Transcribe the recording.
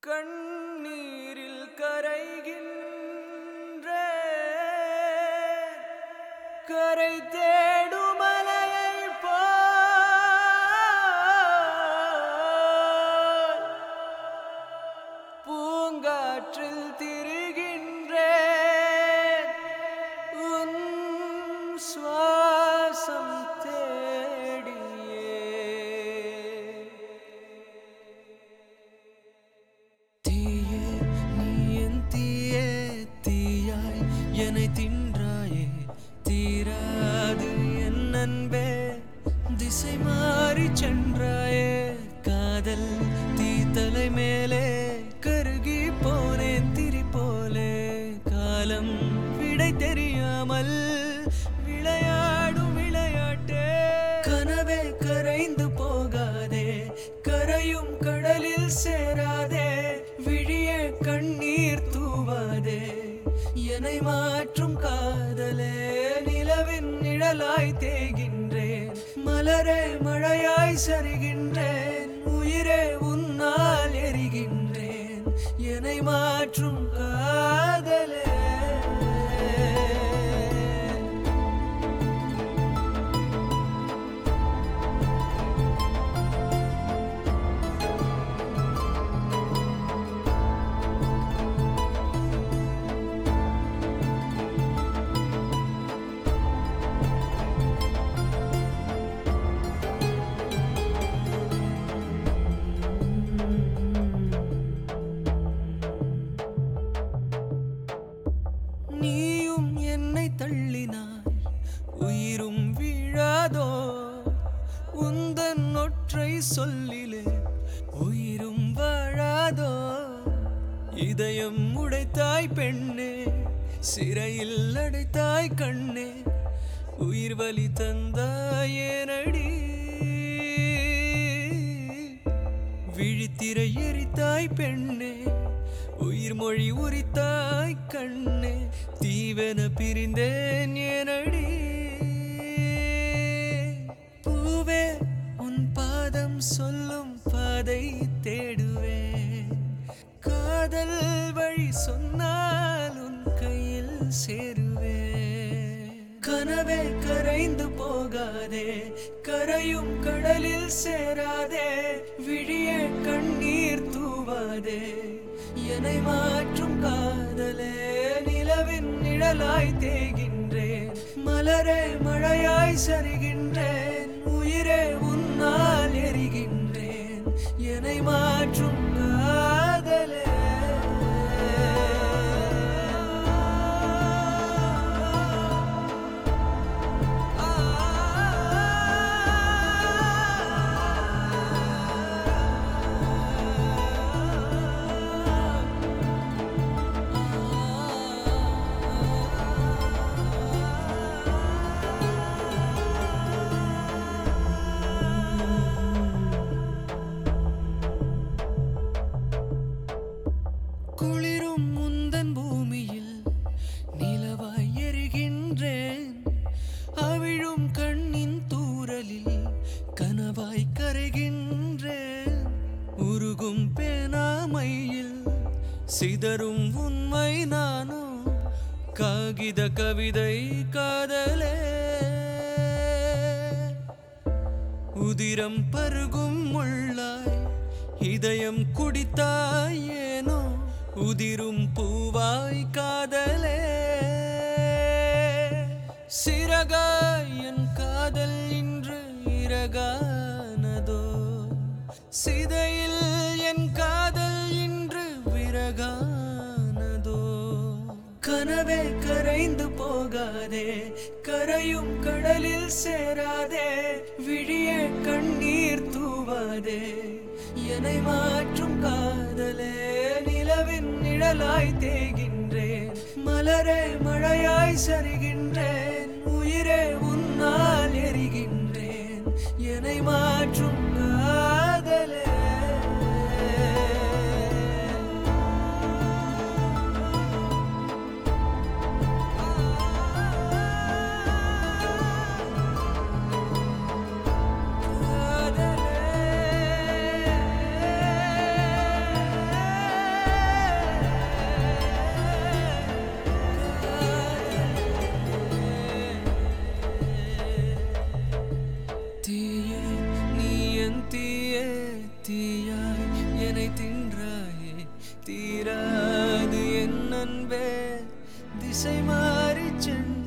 கண்ணீரில் கரைகின்ற கரை தேடும் அலையைப் போல் பூங்காற்றில் திரிகின்றேன் உன் சுவாசம் தேடியே தீயே நீ என் தீயே தீயாய் என்னை தின்றாயே தீராது என் அன்பே திசை மாறி சென்றாயே காதல் தீத்தலை மேலே கருகி போனேன் திரி போலே காலம் விடை தெரியாமல் விளையாடும் விளையாட்டே கனவே கரைந்து போகாதே கரையும் கடலில் சேராதே விழியே கண்ணீர் தூவாதே என்னை மாற்றும் காதலே நிலவின் நிழலாய் தேகின்றேன் மலரே மழையாய் சரிகின்றேன் உயிரே உன்னால் எரிகின்றேன் என்னை மாற்றும் காதலே நீயும் என்னை தள்ளினாய் உயிரும் வீழாதோ உந்தன் ஒற்றை சொல்லிலே உயிரும் வாழாதோ இதயம் உடைத்தாய் பெண்ணே சிறையில் அடைத்தாய் கண்ணே உயிர் வலி தந்தாயேனடி விழித்திரை எரித்தாய் பெண்ணே உயிர் மொழி உரித்தாய் கண்ணே தீவென பிரிந்தேன் ஏனடி பூவே உன் பாதம் சொல்லும் பாதை தேடுவேன் காதல் வழி சொன்னால் உன் கையில் சேருவேன் கனவே கரைந்து போகாதே கரையும் கடலில் சேராதே விழியே கண்ணீர் தூவாதே என்னை மாற்றும் காதலே நிலவின் நிழலாய் தேகின்றேன் மலரே மழையாய் சரிகின்றேன் உயிரே உன்னால் எரிகின்றேன் என்னை மாற்றும் காதலே குளிரும் முந்தன் பூமியில் நிலவாய் எரிகின்றேன் அவிழும் கண்ணின் தூரலில் கனவாய் கரைகின்றேன் உருகும் பேனாமையில் சிதறும் உண்மை நானோ காகித கவிதை காதலே உதிரம் பருகும் முள்ளாய் இதயம் குடித்தாய் ஏனோ உதிரும் பூவாய் காதலே சிறகாய் என் காதல் இன்று இறகானதோ சிதையில் என் காதல் இன்று விறகானதோ கனவே கரைந்து போகாதே கரையும் கடலில் சேராதே விழியே கண்ணீர் தூவாதே என்னை மாற்றும் காதலே நிலவின் நிழலாய் தேகின்றேன் மலரே மழையாய் சரிகின்றேன் உயிரே உன்னால் எரிகின்றேன் என்னை மாற்றும் காதலே காதலே அன்பே திசை மாறி சென்று